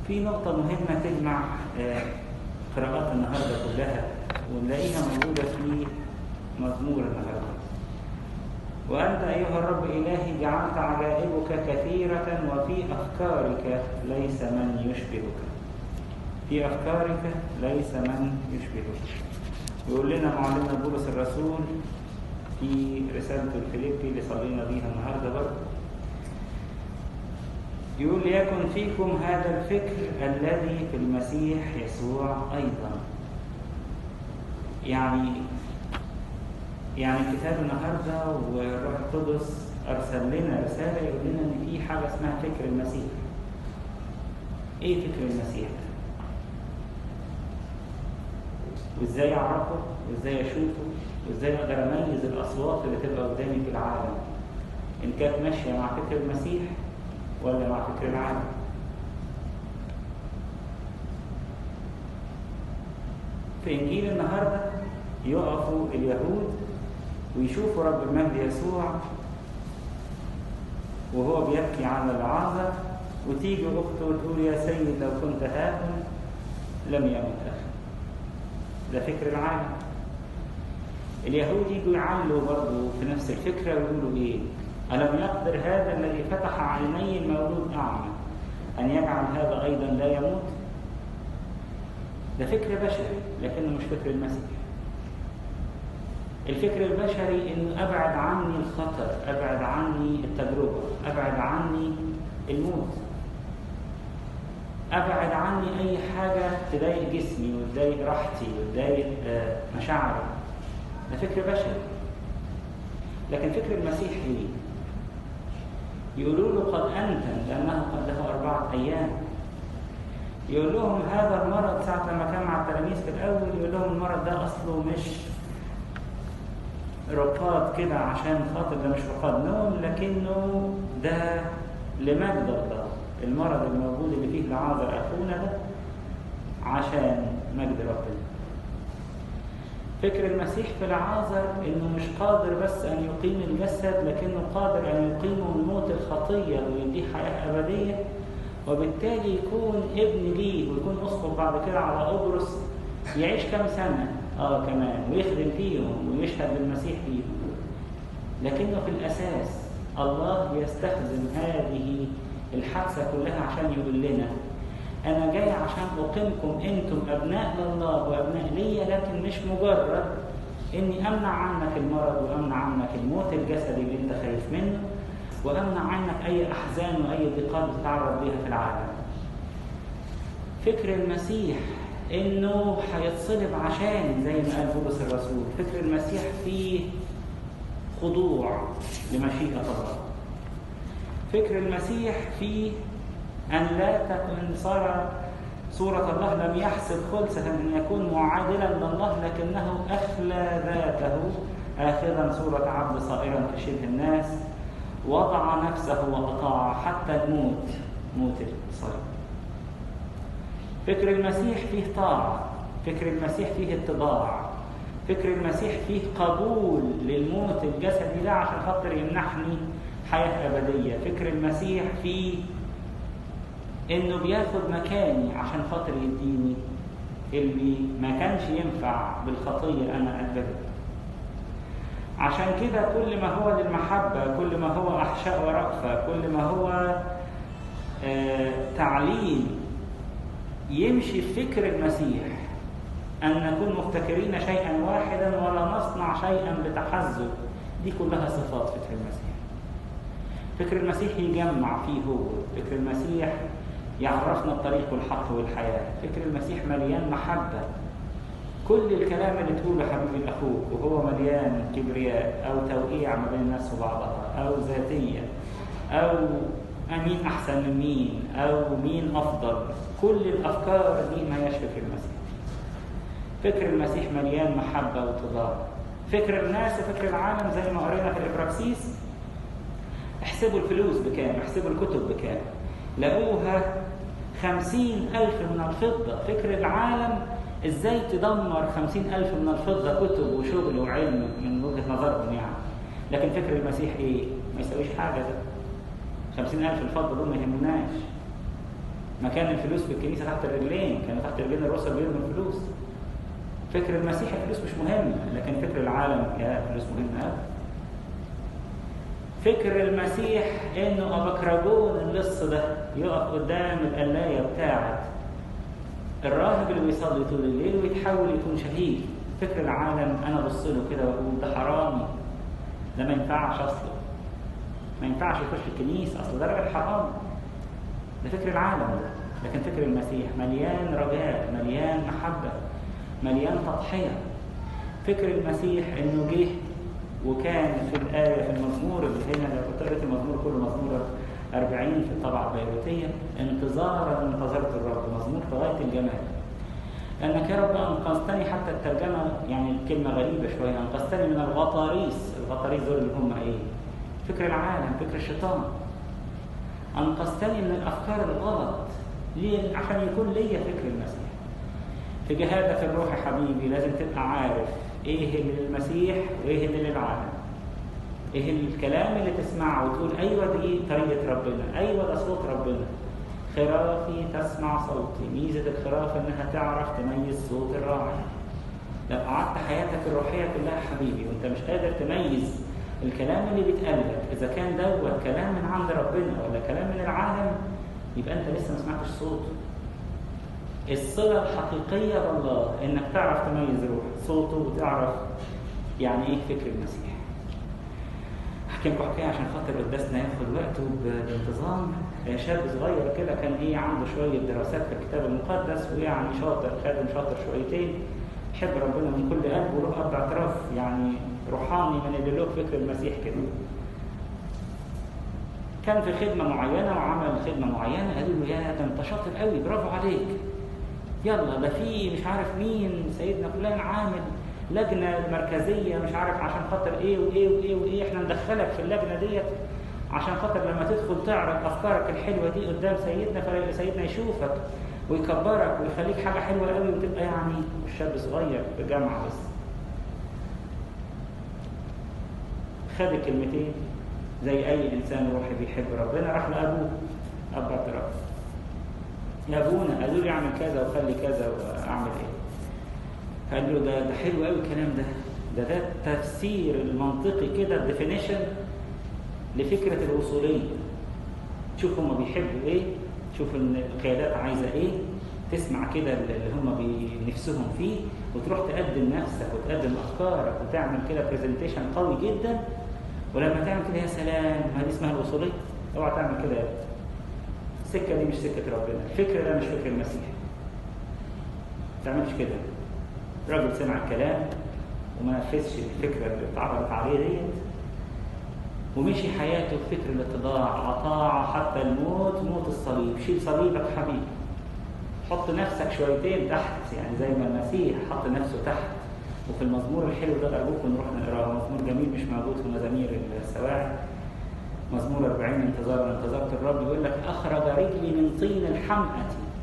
في نقطة مهمة تجمع آه، قراءات النهاردة كلها ونلاقيها موجودة في مزمور النهاردة وأنت أيها الرب إلهي جعلت عجائبك كثيرة وفي أفكارك ليس من يشبهك في أفكارك ليس من يشبهك يقول لنا معلمنا بولس الرسول في رسالة الفيليبي اللي صلينا بيها النهاردة برضه يقول ليكن فيكم هذا الفكر الذي في المسيح يسوع أيضا يعني يعني الكتاب النهارده والروح القدس ارسل لنا رساله يقول لنا ان في حاجه اسمها فكر المسيح. ايه فكر المسيح ده؟ وازاي اعرفه؟ وازاي اشوفه؟ وازاي اقدر اميز الاصوات اللي تبقى قدامي في العالم؟ ان كانت ماشيه مع فكر المسيح ولا مع فكر العالم؟ في انجيل النهارده يقفوا اليهود ويشوفوا رب المجد يسوع وهو بيبكي على العازر وتيجي اخته وتقول يا سيد لو كنت هاهن لم يمت اخي ده فكر العالم اليهود يجوا يعلوا برضه في نفس الفكره ويقولوا ايه الم يقدر هذا الذي فتح عيني المولود اعمى ان يجعل هذا ايضا لا يموت ده فكر بشري لكنه مش فكر المسيح الفكر البشري انه ابعد عني الخطر ابعد عني التجربه ابعد عني الموت ابعد عني اي حاجه تضايق جسمي وتضايق راحتي وتضايق آه، مشاعري ده فكر بشري لكن فكر المسيح ايه يقولوا له قد انتن لانه قد له اربعه ايام يقول لهم هذا المرض ساعة لما كان مع التلاميذ في الأول يقول لهم المرض ده أصله مش رقاد كده عشان خاطر ده مش رقاد نوم لكنه ده لمجد الله المرض الموجود اللي فيه لعازر أخونا ده عشان مجد ربنا فكر المسيح في العازر انه مش قادر بس ان يقيم الجسد لكنه قادر ان يقيم من موت الخطيه ويديه حياه ابديه وبالتالي يكون ابن ليه ويكون اسقف بعد كده على قبرص يعيش كام سنه اه كمان ويخدم فيهم ويشهد بالمسيح فيهم لكنه في الاساس الله يستخدم هذه الحادثه كلها عشان يقول لنا انا جاي عشان اقيمكم انتم ابناء لله وابناء ليا لكن مش مجرد اني امنع عنك المرض وامنع عنك الموت الجسدي اللي انت خايف منه وامنع عنك اي احزان واي ضيقات بتتعرض ليها في العالم. فكر المسيح انه هيتصلب عشان زي ما قال بولس الرسول، فكر المسيح فيه خضوع لمشيئه الله. فكر المسيح فيه ان لا تكن صار صورة الله لم يحسب خلسة أن يكون معادلا لله لكنه أخلى ذاته آخذا صورة عبد صائرا كشبه الناس وضع نفسه وأطاع حتى الموت موت الصليب فكر المسيح فيه طاعة فكر المسيح فيه اتباع فكر المسيح فيه قبول للموت الجسدي ده عشان خاطر يمنحني حياة أبدية فكر المسيح فيه إنه بياخد مكاني عشان خاطر يديني اللي ما كانش ينفع بالخطية أنا أتبدل عشان كده كل ما هو للمحبة كل ما هو أحشاء ورأفة كل ما هو آه تعليم يمشي فكر المسيح أن نكون مفتكرين شيئا واحدا ولا نصنع شيئا بتحزب دي كلها صفات فكر المسيح فكر المسيح يجمع فيه هو فكر المسيح يعرفنا الطريق والحق والحياة فكر المسيح مليان محبة كل الكلام اللي تقوله حبيبي لاخوك وهو مليان كبرياء او توقيع ما بين الناس وبعضها او ذاتيه او مين احسن من مين او مين افضل كل الافكار دي ما هياش فكر المسيح فكر المسيح مليان محبه واتضاع فكر الناس وفكر العالم زي ما قرينا في الابراكسيس احسبوا الفلوس بكام احسبوا الكتب بكام لقوها خمسين ألف من الفضة فكر العالم ازاي تدمر خمسين ألف من الفضة كتب وشغل وعلم من وجهة نظرهم يعني لكن فكر المسيح ايه؟ ما يسويش حاجة ده خمسين ألف الفضة دول ما يهمناش مكان الفلوس في الكنيسة تحت الرجلين كانوا تحت رجلين الرسل بيرموا الفلوس فكر المسيح الفلوس مش مهم لكن فكر العالم يا فلوس مهمة قوي فكر المسيح انه ابكرجون اللص ده يقف قدام القلاية بتاعت الراهب اللي بيصلي طول الليل ويتحول يكون شهيد فكر العالم انا ابص له كده واقول ده حرامي ده ما ينفعش اصلا ما ينفعش يخش الكنيسه اصل ده راجل حرام ده فكر العالم ده لكن فكر المسيح مليان رجاء مليان محبه مليان تضحيه فكر المسيح انه جه وكان في الآية في المزمور اللي هنا لو كنت قريت المزمور كله مزمور 40 في الطبعة البيروتية انتظارا انتظرت الرب مزمور في غاية الجمال لأنك يا رب أنقذتني حتى الترجمة يعني الكلمة غريبة شوية أنقذتني من الغطاريس الغطاريس دول اللي هم إيه؟ فكر العالم فكر الشيطان أنقذتني من الأفكار الغلط ليه؟ عشان يكون ليا فكر المسيح في جهادك الروح يا حبيبي لازم تبقى عارف ايه اللي للمسيح وايه اللي للعالم ايه الكلام اللي تسمعه وتقول ايوه دي طريقه ربنا ايوه ده صوت ربنا خرافي تسمع صوتي ميزه الخراف انها تعرف تميز صوت الراعي لو قعدت حياتك الروحيه كلها حبيبي وانت مش قادر تميز الكلام اللي بيتقال لك اذا كان دوت كلام من عند ربنا ولا كلام من العالم يبقى انت لسه ما سمعتش صوته الصلة الحقيقية بالله انك تعرف تميز روح صوته وتعرف يعني ايه فكر المسيح احكي لكم حكايه عشان خاطر قداسنا ياخد وقته بانتظام شاب صغير كده كان ايه عنده شويه دراسات في الكتاب المقدس ويعني شاطر خادم شاطر شويتين يحب ربنا من كل قلبه وله اب اعتراف يعني روحاني من اللي له فكر المسيح كده كان في خدمه معينه وعمل خدمه معينه قالوا له يا ده انت شاطر قوي برافو عليك يلا ده في مش عارف مين سيدنا فلان عامل لجنه مركزيه مش عارف عشان خاطر ايه وايه وايه وايه احنا ندخلك في اللجنه ديت عشان خاطر لما تدخل تعرض افكارك الحلوه دي قدام سيدنا فسيدنا يشوفك ويكبرك ويخليك حاجه حلوه قوي وتبقى يعني شاب صغير في جامعه بس خد الكلمتين زي اي انسان روحي بيحب ربنا راح لابوه اب اعتراف يا ابونا قالوا لي اعمل كذا وخلي كذا واعمل ايه قال له ده ده حلو قوي الكلام ده ده ده التفسير المنطقي كده الديفينيشن لفكره الوصوليه شوف هم بيحبوا ايه شوف القيادات عايزه ايه تسمع كده اللي هم نفسهم فيه وتروح تقدم نفسك وتقدم افكارك وتعمل كده برزنتيشن قوي جدا ولما تعمل كده يا سلام ما دي اسمها الوصوليه اوعى تعمل كده السكه دي مش سكه ربنا الفكر ده مش فكر المسيح ما تعملش كده راجل سمع الكلام وما نفذش الفكره اللي اتعرضت عليه ديت ومشي حياته في فكر الاتضاع أطاع حتى الموت موت الصليب شيل صليبك حبيبي حط نفسك شويتين تحت يعني زي ما المسيح حط نفسه تحت وفي المزمور الحلو ده أرجوكم نروح نقراه مزمور جميل مش موجود في مزامير السواعي مزمور 40 انتظار انتظرت الرب يقول لك أخرج رجلي من طين الحمأة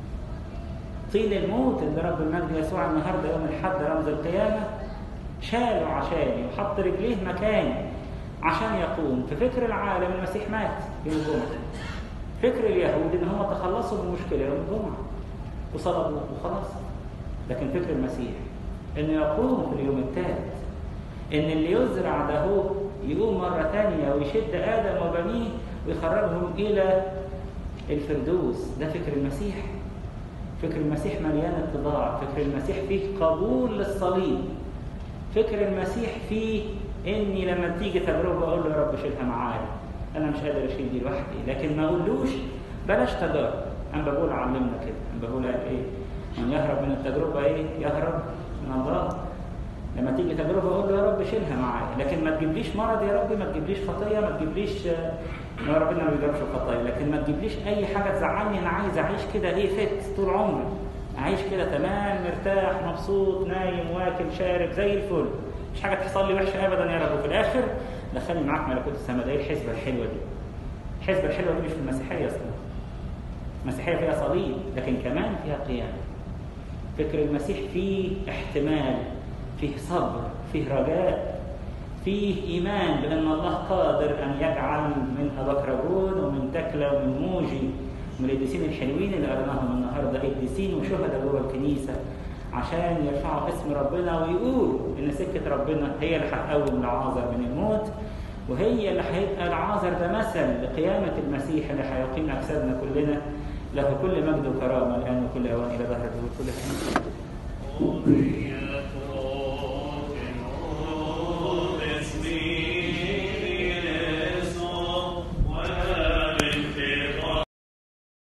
طين الموت اللي رب المجد يسوع النهارده يوم الحد رمز القيامة شاله عشاني وحط رجليه مكاني عشان يقوم في فكر العالم المسيح مات يوم الجمعة فكر اليهود ان هم تخلصوا من المشكلة يوم الجمعة وصلبوا وخلاص لكن فكر المسيح انه يقوم في اليوم الثالث ان اللي يزرع ده هو يقوم مرة ثانية ويشد آدم وبنيه ويخرجهم إلى الفردوس ده فكر المسيح فكر المسيح مليان اتضاع فكر المسيح فيه قبول للصليب فكر المسيح فيه اني لما تيجي تجربه اقول له يا رب شيلها معايا انا مش قادر اشيل دي لوحدي لكن ما اقولوش بلاش تجارب انا بقول علمنا كده انا بقول ايه من يهرب من التجربه ايه يهرب من الله لما تيجي تجربه اقول له يا رب شيلها معايا لكن ما تجيبليش مرض يا رب ما تجيبليش خطيه ما تجيبليش يا ربنا ما بيجربش الخطايا لكن ما تجيبليش اي حاجه تزعلني انا عايز اعيش كده ايه فت طول عمري اعيش كده تمام مرتاح مبسوط نايم واكل شارب زي الفل مش حاجه تحصل لي وحشه ابدا يا رب وفي الاخر دخلني معاك ملكوت السماء ده ايه الحسبه الحلوه دي الحسبه الحلوه دي مش في المسيحيه اصلا المسيحيه فيها صليب لكن كمان فيها قيامه فكر المسيح فيه احتمال فيه صبر فيه رجاء فيه ايمان بان الله قادر ان يجعل من ابكرجون ومن تكله ومن موجي من القديسين الحلوين اللي قريناهم النهارده قديسين وشهداء جوه الكنيسه عشان يرفعوا اسم ربنا ويقولوا ان سكه ربنا هي اللي هتقوم العازر من الموت وهي اللي هيبقى العازر ده مثل لقيامه المسيح اللي هيقيم اجسادنا كلنا له كل مجد وكرامه الان وكل اوان الى ظهر الدهور كل حين Gloria